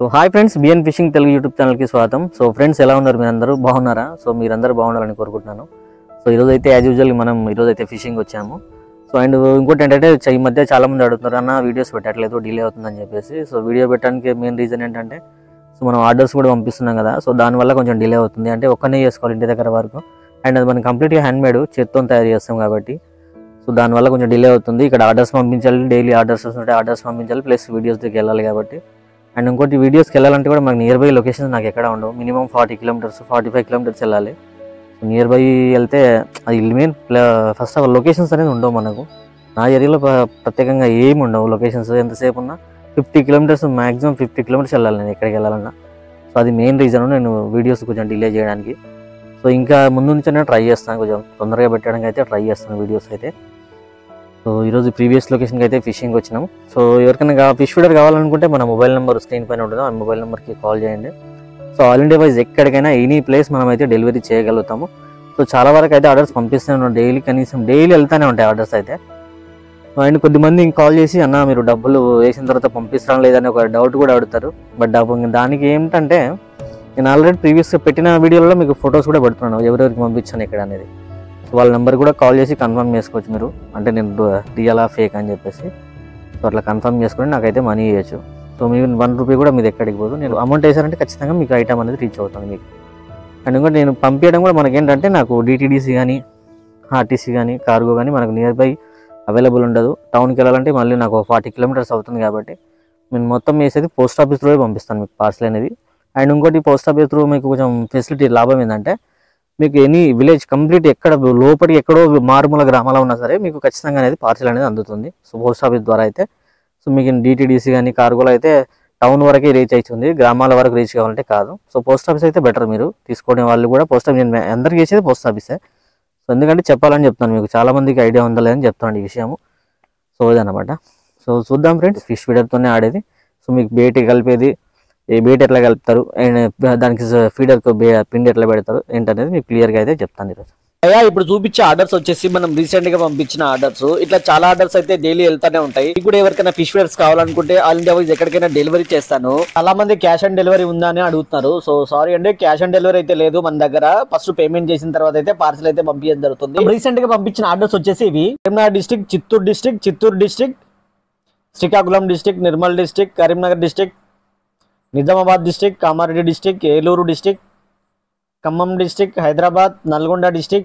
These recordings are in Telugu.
So hi friends BN fishing Telugu YouTube ఛానల్కి స్వాగతం సో ఫ్రెండ్స్ ఎలా ఉన్నారు మీరు అందరూ బాగున్నారా సో మీరందరూ బాగుండాలని కోరుకుంటున్నాను సో ఈరోజు అయితే యాజ్ యూజువల్ మనం ఈరోజు అయితే ఫిషింగ్ వచ్చాము సో అండ్ ఇంకోటి ఏంటంటే చ- ఈ మధ్య చాలా మంది అడుగుతున్నారు అన్న వీడియోస్ పెట్టట్లేదు డిలే అవుతుందని చెప్పేసి సో వీడియో పెట్టడానికి మెయిన్ రీజన్ ఏంటంటే సో మనం ఆర్డర్స్ కూడా పంపిస్తున్నాం కదా సో దానివల్ల కొంచెం డిలే అవుతుంది అంటే ఒక్కనే చేసుకోవాలి ఇంటి దగ్గర వరకు అండ్ అది మనం కంప్లీట్గా హ్యాండ్ మేడ్ చేత్తో తయారు చేస్తాం కాబట్టి సో దానివల్ల కొంచెం డిలే అవుతుంది ఇక్కడ ఆర్డర్స్ పంపించాలి డైలీ ఆర్డర్స్ వస్తుంటే ఆర్డర్స్ పంపించాలి ప్లస్ వీడియోస్ దగ్గరికి వెళ్ళాలి కాబట్టి అండ్ ఇంకోటి వీడియోస్కి వెళ్ళాలంటే కూడా మనకి నియర్ బై లొకేషన్స్ నాకు ఎక్కడ ఉండవు minimum forty kilometres forty five kilometres వెళ్ళాలి సో నియర్ బై వెళ్తే అది main first of all locations అనేది ఉండవు మనకు నా ఏరియాలో ప్ర- ప్రత్యేకంగా ఏమి ఉండవు లొకేషన్స్ ఎంతసేపు ఉన్నా fifty kilometres maximum fifty kilometres వెళ్ళాలి నేను ఎక్కడికి వెళ్ళాలన్నా సో అది మెయిన్ రీజన్ నేను వీడియోస్ కొంచెం డిలే చేయడానికి సో ఇంకా ముందు నుంచి నేను ట్రై చేస్తాను కొంచెం తొందరగా పెట్టడానికి అయితే ట్రై చేస్తాను వీడియోస్ అయితే సో ఈరోజు ప్రీవియస్ లొకేషన్కి అయితే ఫిషింగ్ వచ్చినాం సో ఎవరికైనా ఫిష్ ఫీడర్ కావాలనుకుంటే మన మొబైల్ నెంబర్ స్క్రీన్ పైన ఉంటుంది ఆ మొబైల్ నెంబర్కి కాల్ చేయండి సో ఆల్ ఇండియా వైజ్ ఎక్కడికైనా ఎనీ ప్లేస్ మనం అయితే డెలివరీ చేయగలుగుతాము సో చాలా వరకు అయితే ఆర్డర్స్ పంపిస్తూనే ఉన్నాం డైలీ కనీసం డైలీ వెళ్తూనే ఉంటాయి ఆర్డర్స్ అయితే అండ్ కొద్దిమంది కాల్ చేసి అన్న మీరు డబ్బులు వేసిన తర్వాత పంపిస్తాం లేదని ఒక డౌట్ కూడా అడుగుతారు బట్ డబ్బు దానికి ఏమిటంటే నేను ఆల్రెడీ ప్రీవియస్గా పెట్టిన వీడియోలో మీకు ఫొటోస్ కూడా పెడుతున్నాను ఎవరెవరికి పంపించాను ఇక్కడ అనేది సో వాళ్ళ నెంబర్ కూడా కాల్ చేసి కన్ఫర్మ్ చేసుకోవచ్చు మీరు అంటే నేను రియలా ఫేక్ అని చెప్పేసి సో అట్లా కన్ఫర్మ్ చేసుకొని నాకైతే మనీ ఇవ్వచ్చు సో మీ వన్ రూపీ కూడా మీది ఎక్కడికి పోదు నేను అమౌంట్ వేసారంటే ఖచ్చితంగా మీకు ఐటమ్ అనేది రీచ్ అవుతుంది మీకు అండ్ ఇంకోటి నేను పంపించడం కూడా మనకి ఏంటంటే నాకు డిటీడీసీ కానీ ఆర్టీసీ కానీ కార్గో కానీ మనకు నియర్ బై అవైలబుల్ ఉండదు టౌన్కి వెళ్ళాలంటే మళ్ళీ నాకు ఫార్టీ కిలోమీటర్స్ అవుతుంది కాబట్టి నేను మొత్తం వేసేది పోస్ట్ ఆఫీస్ త్రూ పంపిస్తాను మీకు పార్సల్ అనేది అండ్ ఇంకోటి పోస్ట్ ఆఫీస్ త్రూ మీకు కొంచెం ఫెసిలిటీ లాభం ఏంటంటే మీకు ఎనీ విలేజ్ కంప్లీట్ ఎక్కడ లోపలికి ఎక్కడో మారుమూల గ్రామాల్లో ఉన్నా సరే మీకు ఖచ్చితంగా అనేది పార్సల్ అనేది అందుతుంది సో పోస్ట్ ఆఫీస్ ద్వారా అయితే సో మీకు డిటీడీసీ కానీ కార్గోలో అయితే టౌన్ వరకే రీచ్ అవుతుంది గ్రామాల వరకు రీచ్ కావాలంటే కాదు సో పోస్ట్ ఆఫీస్ అయితే బెటర్ మీరు తీసుకోవడం వాళ్ళు కూడా పోస్ట్ ఆఫీస్ నేను అందరికి చేసేది పోస్ట్ ఆఫీసే సో ఎందుకంటే చెప్పాలని చెప్తాను మీకు చాలా మందికి ఐడియా ఉందా లేదని చెప్తాను ఈ విషయము సో ఇదన్నమాట సో చూద్దాం ఫ్రెండ్స్ ఫిష్ ఫీడర్తోనే ఆడేది సో మీకు బేటి కలిపేది ఏ బేట్ ఎట్లా కలుపుతారు అండ్ దానికి ఫీడర్ పిండి ఎట్లా పెడతారు ఏంటనేది మీకు క్లియర్గా అయితే చెప్తాను ఈరోజు అయ్యా ఇప్పుడు చూపించే ఆర్డర్స్ వచ్చేసి మనం రీసెంట్ గా పంపించిన ఆర్డర్స్ ఇట్లా చాలా ఆర్డర్స్ అయితే డైలీ వెళ్తానే ఉంటాయి మీకు కూడా ఎవరికైనా ఫిష్ ఫీడర్స్ కావాలనుకుంటే ఆల్ ఇండియా వైజ్ ఎక్కడికైనా డెలివరీ చేస్తాను చాలా మంది క్యాష్ ఆన్ డెలివరీ ఉందా అని అడుగుతున్నారు సో సారీ అండి క్యాష్ ఆన్ డెలివరీ అయితే లేదు మన దగ్గర ఫస్ట్ పేమెంట్ చేసిన తర్వాత అయితే పార్సల్ అయితే పంపించడం జరుగుతుంది రీసెంట్ గా పంపించిన ఆర్డర్స్ వచ్చేసి ఇవి Karimnagar district Chittoor district Chittoor district Srikakulam district Nirmal district Karimnagar district Nizamabad district Kamareddy district Eluru district Khammam district Hyderabad Nalgonda district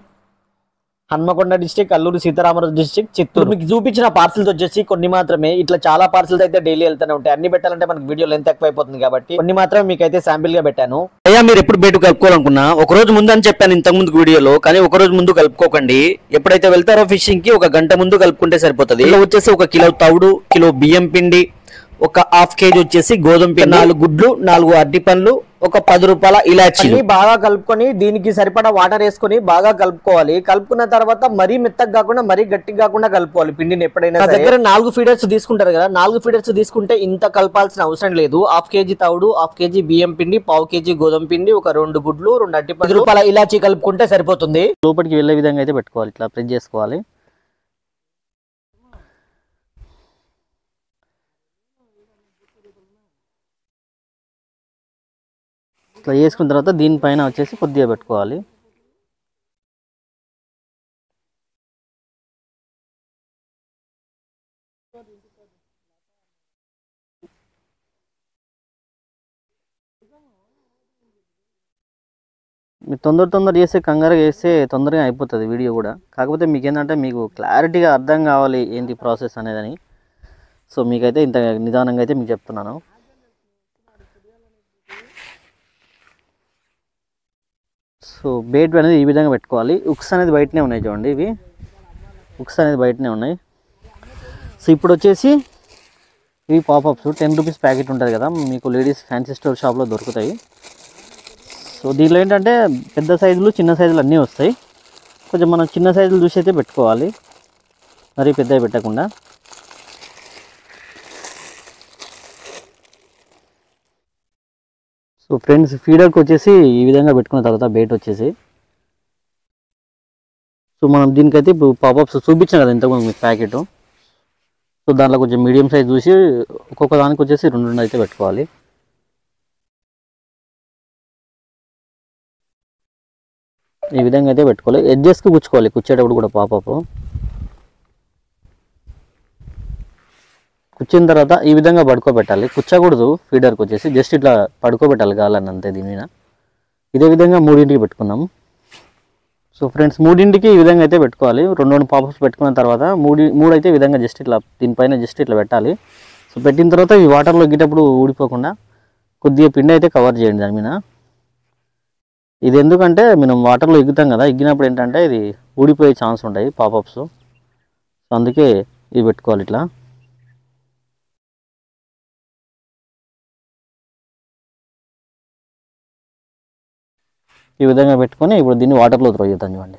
Hanamkonda district Alluri Sitaramaraju district Chittoor మీకు చూపించిన పార్సల్స్ వచ్చేసి కొన్ని మాత్రమే ఇట్లా చాలా పార్సల్స్ అయితే డైలీ వెళ్తూనే ఉంటాయి అన్ని పెట్టాలంటే మనకి వీడియో లెంత్ ఎక్కువ అయిపోతుంది కాబట్టి కొన్ని మాత్రమే మీకు అయితే శాంపిల్ గా పెట్టాను అయ్యా మీరు ఎప్పుడు బయట కలుపుకోవాలనుకున్నా ఒక రోజు ముందు అని చెప్పాను ఇంతకు ముందు వీడియోలో కానీ ఒక రోజు ముందు కలుపుకోకండి ఎప్పుడైతే వెళ్తారో ఫిషింగ్ కి ఒక గంట ముందు కలుపుకుంటే సరిపోతుంది ఇలా వచ్చేసి ఒక కిలో తవుడు కిలో బియ్యం పిండి ఒక హాఫ్ కేజీ వచ్చేసి గోధుమ పిండి నాలుగు గుడ్లు నాలుగు అరటి పండ్లు ఒక పది రూపాయల ఇలాచీ అన్ని బాగా కలుపుకొని దీనికి సరిపడా వాటర్ వేసుకొని బాగా కలుపుకోవాలి కలుపుకున్న తర్వాత మరీ మెత్తగా కాకుండా మరీ గట్టిగా కాకుండా కలుపుకోవాలి పిండిని ఎప్పుడైనా నా దగ్గర నాలుగు ఫీడర్స్ తీసుకుంటారు కదా నాలుగు ఫీడర్స్ తీసుకుంటే ఇంత కలపాల్సిన అవసరం లేదు హాఫ్ కేజీ తవుడు హాఫ్ కేజీ బియ్యం పిండి పావు కేజీ గోధుమ పిండి ఒక రెండు గుడ్లు రెండు అట్టి పది రూపాయల ఇలాచీ కలుపుకుంటే సరిపోతుంది లోపలికి వెళ్ళే విధంగా అయితే పెట్టుకోవాలి ఇట్లా ప్రెస్ చేసుకోవాలి ఇట్లా చేసుకున్న తర్వాత దీనిపైన వచ్చేసి కొద్దిగా పెట్టుకోవాలి మీరు తొందర తొందర చేస్తే కంగారుగా చేస్తే తొందరగా అయిపోతుంది వీడియో కూడా కాకపోతే మీకు ఏంటంటే మీకు క్లారిటీగా అర్థం కావాలి ఏంటి ప్రాసెస్ అనేదని సో మీకైతే ఇంత నిదానంగా అయితే మీకు చెప్తున్నాను సో బేట్ అనేది ఈ విధంగా పెట్టుకోవాలి ఉక్స్ అనేది బయటనే ఉన్నాయి చూడండి ఇవి ఉక్స్ అనేది బయటనే ఉన్నాయి సో ఇప్పుడు వచ్చేసి ఇవి పాపప్స్ టెన్ రూపీస్ ప్యాకెట్ ఉంటుంది కదా మీకు లేడీస్ ఫ్యాన్సీ స్టోర్ షాప్లో దొరుకుతాయి సో దీనిలో ఏంటంటే పెద్ద సైజులు చిన్న సైజులు అన్నీ వస్తాయి కొంచెం మనం చిన్న సైజులు చూసి అయితే పెట్టుకోవాలి మరీ పెద్దవి పెట్టకుండా సో ఫ్రెండ్స్ ఫీడర్కి వచ్చేసి ఈ విధంగా పెట్టుకున్న తర్వాత బయట వచ్చేసి సో మనం దీనికైతే ఇప్పుడు పాపప్స్ చూపించాం కదా ఇంతకుముందు మీకు ప్యాకెట్ సో దాంట్లో కొంచెం మీడియం సైజ్ చూసి ఒక్కొక్క దానికి వచ్చేసి రెండు రెండు అయితే పెట్టుకోవాలి ఈ విధంగా అయితే పెట్టుకోవాలి ఎడ్జెస్కి కూర్చుకోవాలి కూర్చేటప్పుడు కూడా పాపపు కూర్చున్న తర్వాత ఈ విధంగా పడుకోబెట్టాలి కూర్చోకూడదు ఫీడర్కి వచ్చేసి జస్ట్ ఇట్లా పడుకోబెట్టాలి గాలని అంతే దీని మీద ఇదే విధంగా మూడింటికి పెట్టుకున్నాము సో ఫ్రెండ్స్ మూడింటికి ఈ విధంగా అయితే పెట్టుకోవాలి రెండు రెండు పాపప్స్ పెట్టుకున్న తర్వాత మూడు మూడు అయితే ఈ విధంగా జస్ట్ ఇట్లా దీనిపైన జస్ట్ ఇట్లా పెట్టాలి సో పెట్టిన తర్వాత ఈ వాటర్లో ఎగ్గేటప్పుడు ఊడిపోకుండా కొద్దిగా పిండి అయితే కవర్ చేయండి దాని మీద ఇది ఎందుకంటే మనం వాటర్లో ఎగ్గుతాం కదా ఎగ్గినప్పుడు ఏంటంటే ఇది ఊడిపోయే ఛాన్స్ ఉంటాయి పాపప్స్ సో అందుకే ఇది పెట్టుకోవాలి ఇట్లా ఈ విధంగా పెట్టుకొని ఇప్పుడు దీన్ని వాటర్లో త్రో చేద్దాం చూడండి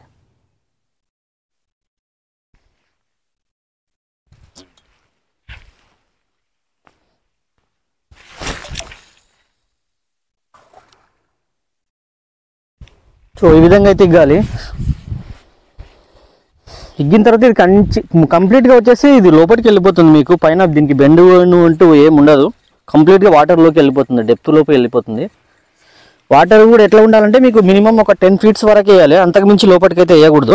సో ఈ విధంగా అయితే ఇగ్గాలి ఇగ్గిన తర్వాత ఇది కంచి కంప్లీట్గా వచ్చేసి ఇది లోపలికి వెళ్ళిపోతుంది మీకు పైన దీనికి బెండు అంటూ ఏం ఉండదు కంప్లీట్గా వాటర్లోకి వెళ్ళిపోతుంది డెప్త్ లోకి వెళ్ళిపోతుంది వాటర్ కూడా ఎట్లా ఉండాలంటే మీకు మినిమం ఒక టెన్ ఫీట్స్ వరకు వేయాలి అంతకు మించి లోపలికి అయితే వేయకూడదు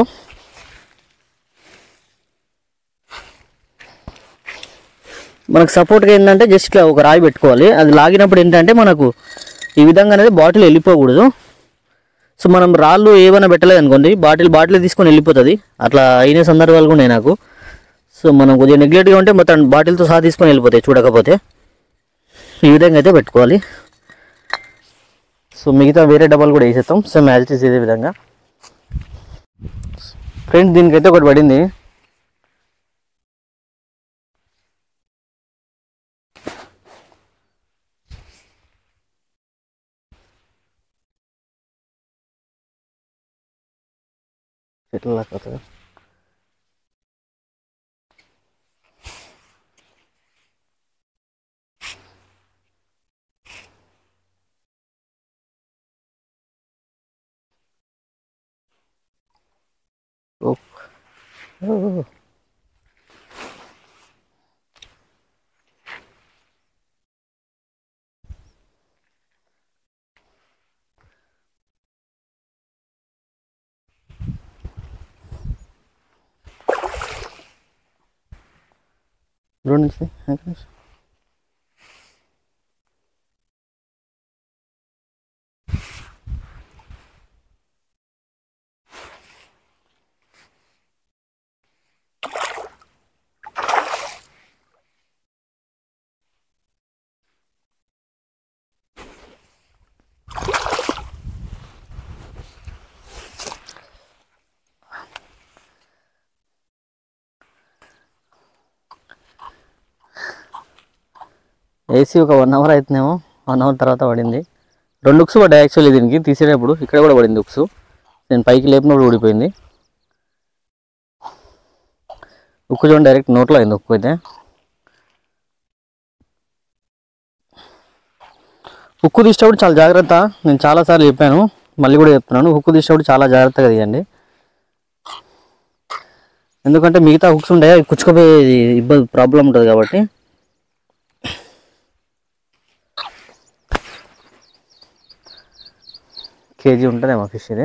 మనకు సపోర్ట్గా ఏంటంటే జస్ట్ ఇట్లా ఒక రాయి పెట్టుకోవాలి అది లాగినప్పుడు ఏంటంటే మనకు ఈ విధంగా అనేది బాటిల్ వెళ్ళిపోకూడదు సో మనం రాళ్ళు ఏమైనా పెట్టలేదు అనుకోండి బాటిల్ బాటిల్ తీసుకొని వెళ్ళిపోతుంది అట్లా అయిన సందర్భాలు కూడా ఉన్నాయి నాకు సో మనం కొద్దిగా నెగ్లెక్ట్గా ఉంటే మొత్తం బాటిల్తో సహా తీసుకొని వెళ్ళిపోతాయి చూడకపోతే ఈ విధంగా అయితే పెట్టుకోవాలి సో మిగతా వేరే డబ్బాలు కూడా వేసేస్తాం సేమ్ యాజ్ ఇట్ ఈస్ ఇదే విధంగా ఫ్రెండ్స్ దీనికైతే ఒకటి పడింది ఎట్లా లాక్కొస్తుంది? ఓ. ఓ. రెండు నిమిషం ఒక నిమిషం ఏసీ ఒక వన్ అవర్ అవుతుందేమో వన్ అవర్ తర్వాత పడింది రెండు ఉక్స్ పడ్డాయి యాక్చువల్లీ దీనికి తీసేటప్పుడు ఇక్కడ కూడా పడింది ఉక్స్ నేను పైకి లేపినప్పుడు ఊడిపోయింది ఉక్కు చూడండి డైరెక్ట్ నోట్లో అయింది ఉక్కు అయితే ఉక్కు తీసేటప్పుడు చాలా జాగ్రత్త నేను చాలాసార్లు చెప్పాను మళ్ళీ కూడా చెప్తున్నాను ఉక్కు తీసేటప్పుడు చాలా జాగ్రత్తగా తీయండి ఎందుకంటే మిగతా హుక్స్ ఉంటాయి అవి కుచ్చుకుపోయే ఇబ్బంది ప్రాబ్లం ఉంటుంది కాబట్టి కేజీ ఉంటుందేమో ఫిష్ ఇది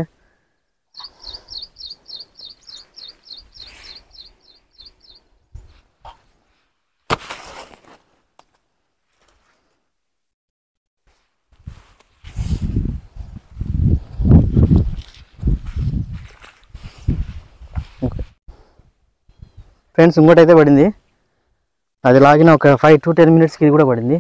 ఫ్రెండ్స్ ఇంకోటి అయితే పడింది అది లాగిన ఒక ఫైవ్ టు టెన్ మినిట్స్కి ఇది కూడా పడింది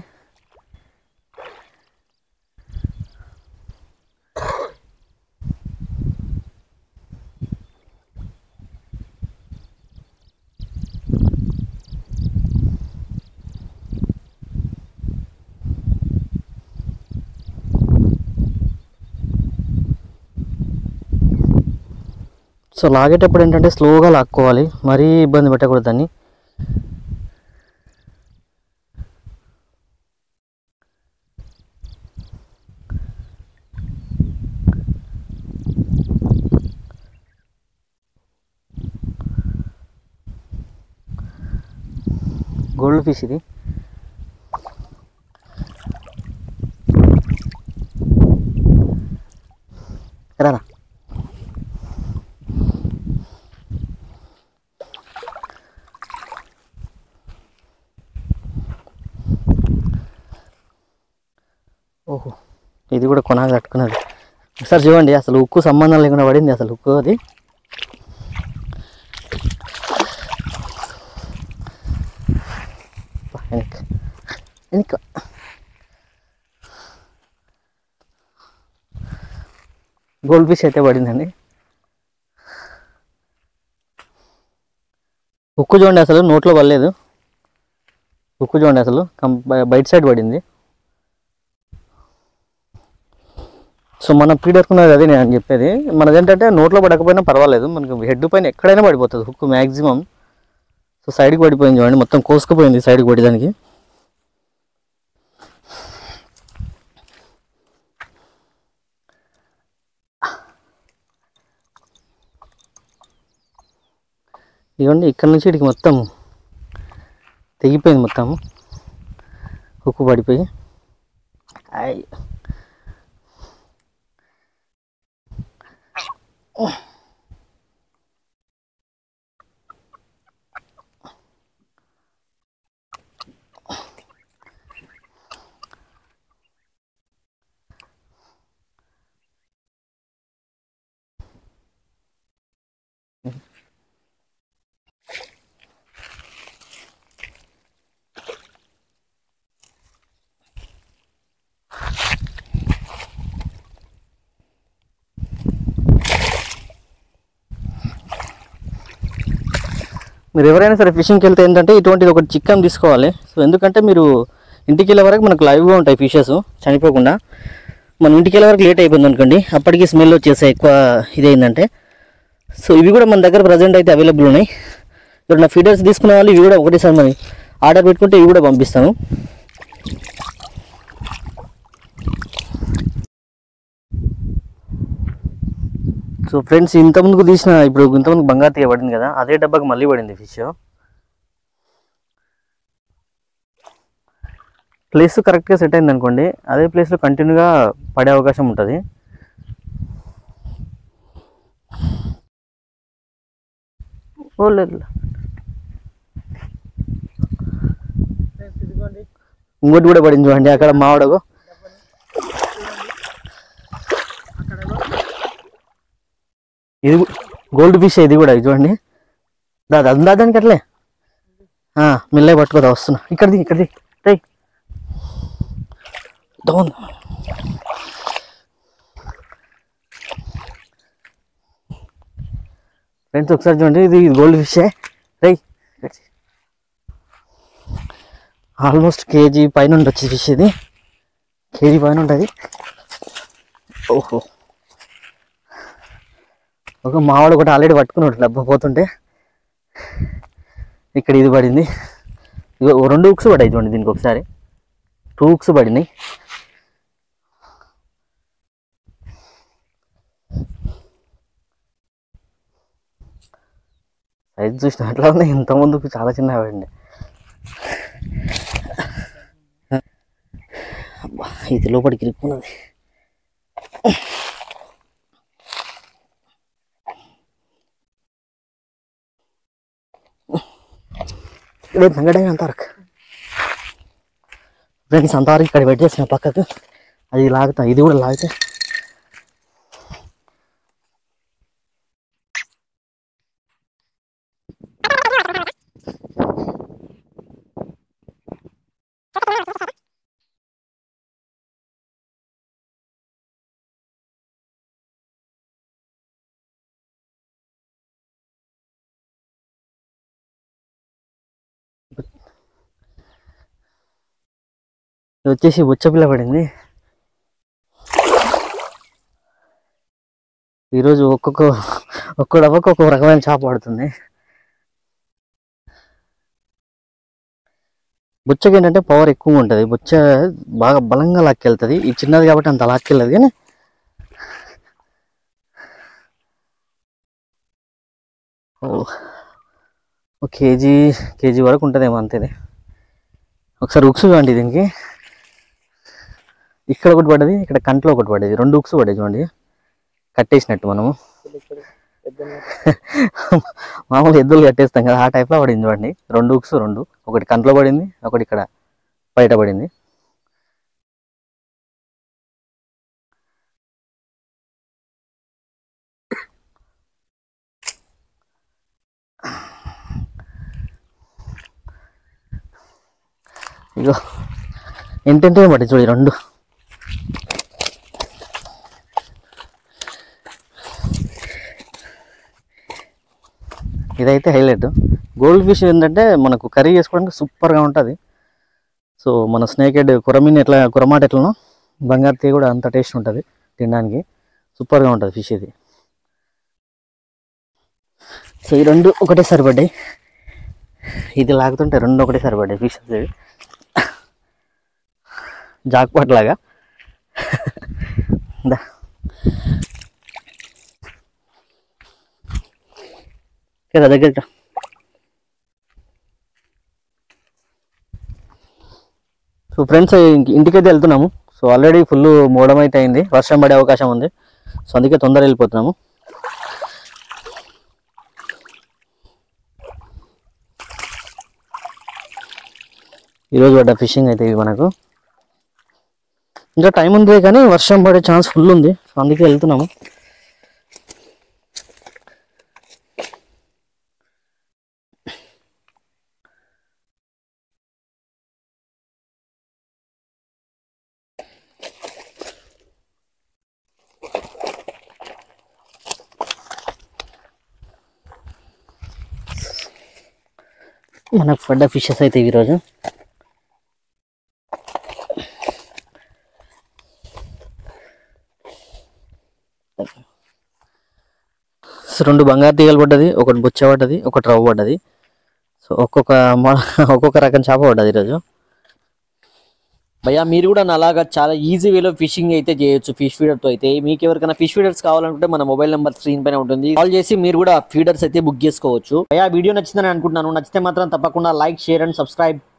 సో లాగేటప్పుడు ఏంటంటే స్లోగా లాక్కోవాలి మరీ ఇబ్బంది పెట్టకూడదు దాన్ని గోల్డ్ ఫిష్ ఇది రారా ఓహో ఇది కూడా కొనాలి కట్టుకున్నది ఒకసారి చూడండి అసలు ఉక్కు సంబంధం లేకుండా పడింది అసలు ఉక్కు అది అబ్బా, వెనక్కి వెనక్కి గోల్డ్ ఫిష్ అయితే పడిందండి ఉక్కు చూడండి అసలు నోట్లో పడలేదు ఉక్కు చూడండి అసలు కం- బ- బయట సైడ్ పడింది సో మన పీడరుకున్నది అదే నేను చెప్పేది మనది ఏంటంటే నోట్లో పడకపోయినా పర్వాలేదు మనకు హెడ్ పైన ఎక్కడైనా పడిపోతుంది హుక్ మ్యాక్సిమం సో సైడ్కి పడిపోయింది చూడండి మొత్తం కోసుకుపోయింది సైడ్కి పడేదానికి ఇవ్వండి ఇక్కడ నుంచి ఇటుకి మొత్తం తెగిపోయింది మొత్తం హుక్కు పడిపోయి అయ్ మీరు ఎవరైనా సరే ఫిషింగ్కి వెళ్తే ఏంటంటే ఇటువంటిది ఒకటి చిక్కన్ తీసుకోవాలి సో ఎందుకంటే మీరు ఇంటికి వెళ్ళే వరకు మనకు లైవ్గా ఉంటాయి ఫిషెస్ చనిపోకుండా మనం ఇంటికి వెళ్ళే వరకు లేట్ అయిపోయింది అనుకోండి అప్పటికి స్మెల్ వచ్చేసాయి ఎక్కువ ఇదేంటంటే సో ఇవి కూడా మన దగ్గర ప్రజెంట్ అయితే అవైలబుల్ ఉన్నాయి ఇప్పుడు నా ఫీడర్స్ తీసుకునే వాళ్ళు ఇవి కూడా ఒకటేసారి మరి ఆర్డర్ పెట్టుకుంటే ఇవి కూడా పంపిస్తాను సో ఫ్రెండ్స్ ఇంతకుముందుకు తీసిన ఇప్పుడు ఇంతకుముందు బంగారు తీయ పడింది కదా అదే డబ్బాకి మళ్ళీ పడింది ఫిష్ ప్లేస్ కరెక్ట్గా సెట్ అయింది అనుకోండి అదే ప్లేస్లో కంటిన్యూగా పడే అవకాశం ఉంటుంది ఓ లేదు ఇంకోటి కూడా పడింది చూడండి అక్కడ మావాడకు ఇది గోల్డ్ ఫిష్ ఇది కూడా ఇది చూడండి దాదా అందా దానికి అట్లే మిల్లే పట్టుకోదా వస్తున్నా ఇక్కడిది ఇక్కడిది టై దోన్ ఫ్రెండ్స్ ఒకసారి చూడండి ఇది గోల్డ్ ఫిషే రై ఆల్మోస్ట్ కేజీ పైన ఉండొచ్చు ఫిష్ ఇది కేజీ పైన ఉంటుంది ఓహో ఒక మావాడు ఒకటి ఆల్రెడీ పట్టుకున్నాడు డబ్బా పోతుంటే ఇక్కడ ఇది పడింది ఇగో ఓ రెండు ఉక్స్ పడాయి చూడండి దీనికి ఒకసారి టూ ఉక్స్ పడినాయి సైజ్ చూసిన అట్లా ఉన్నాయి ఇంత ముందుకు చాలా చిన్న పడింది అబ్బా ఇది లోపలికి ఇరుక్కున్నది లేదు సంగడంగా అంతవరకు ఫ్రెండ్స్ అంతవరకు ఇక్కడ పెట్టేసిన పక్కకు అది లాగుతా ఇది కూడా లాగితే ఇది వచ్చేసి బుచ్చపిల్ల పడింది ఈరోజు ఒక్కొక్క ఒక్కొక్క డబ్బకు ఒక్కొక్క రకమైన చేప పడుతుంది బుచ్చకి ఏంటంటే పవర్ ఎక్కువ ఉంటుంది బుచ్చ బాగా బలంగా లాక్కెళ్తుంది ఈ చిన్నది కాబట్టి అంత లాక్కెళ్ళదు కానీ ఓ ఒక కేజీ కేజీ వరకు ఉంటుందేమో అంతేది ఒకసారి ఉక్స్ చూడండి దీనికి ఇక్కడ ఒకటి పడ్డది ఇక్కడ కంట్లో ఒకటి పడ్డది రెండు ఉక్స్ పడ్డాయి చూడండి కట్టేసినట్టు మనము మామూలు ఎద్దులు కట్టేస్తాం కదా ఆ టైప్లో పడింది చూడండి రెండు ఉక్స్ రెండు ఒకటి కంట్లో పడింది ఒకటి ఇక్కడ బయట పడింది ఇగో ఎంటెంటే పట్టి చూడు ఈ రెండు ఇదైతే హైలైట్ గోల్డ్ ఫిష్ ఏంటంటే మనకు కర్రీ చేసుకోవడానికి సూపర్గా ఉంటుంది సో మన స్నేక్ హెడ్ కురమీన్ ఎట్లా కురమాట ఎట్లనో బంగారు తీ కూడా అంత టేస్ట్ ఉంటుంది తినడానికి సూపర్గా ఉంటుంది ఫిష్ ఇది సో ఈ రెండు ఒకటే సరిపడ్డాయి ఇది లాగుతుంటే రెండు ఒకటే సరిపడ్డాయి ఫిష్ జాక్పాట్ లాగా దా. కదా దగ్గర సో ఫ్రెండ్స్ ఇంటికైతే వెళ్తున్నాము సో ఆల్రెడీ ఫుల్ మోడం అయితే అయింది వర్షం పడే అవకాశం ఉంది సో అందుకే తొందర వెళ్ళిపోతున్నాము ఈరోజు పడ్డ ఫిషింగ్ అయితే ఇవి మనకు ఇంకా టైం ఉంది కానీ వర్షం పడే ఛాన్స్ ఫుల్ ఉంది సో అందుకే వెళ్తున్నాము మనకు పడ్డ ఫిషెస్ అయితే ఇవి ఈరోజు సో రెండు బంగారు తీగలు పడ్డది ఒకటి బుచ్చ పడ్డది ఒకటి రవ్వ పడ్డది సో ఒక్కొక్క మొ- ఒక్కొక్క రకం చేప పడ్డది ఈరోజు భయ్యా మీరు కూడా అలాగా చాలా ఈజీ వేలో ఫిషింగ్ అయితే చేయొచ్చు ఫిష్ ఫీడర్ తో అయితే మీకు ఎవరికైనా ఫిష్ ఫీడర్స్ కావాలనుకుంటే మన మొబైల్ నెంబర్ స్క్రీన్ పైన ఉంటుంది కాల్ చేసి మీరు కూడా ఫీడర్స్ అయితే బుక్ చేసుకోవచ్చు భయ్యా వీడియో నచ్చిందని అనుకుంటున్నాను నచ్చితే మాత్రం తప్పకుండా లైక్ షేర్ అండ్ సబ్స్క్రైబ్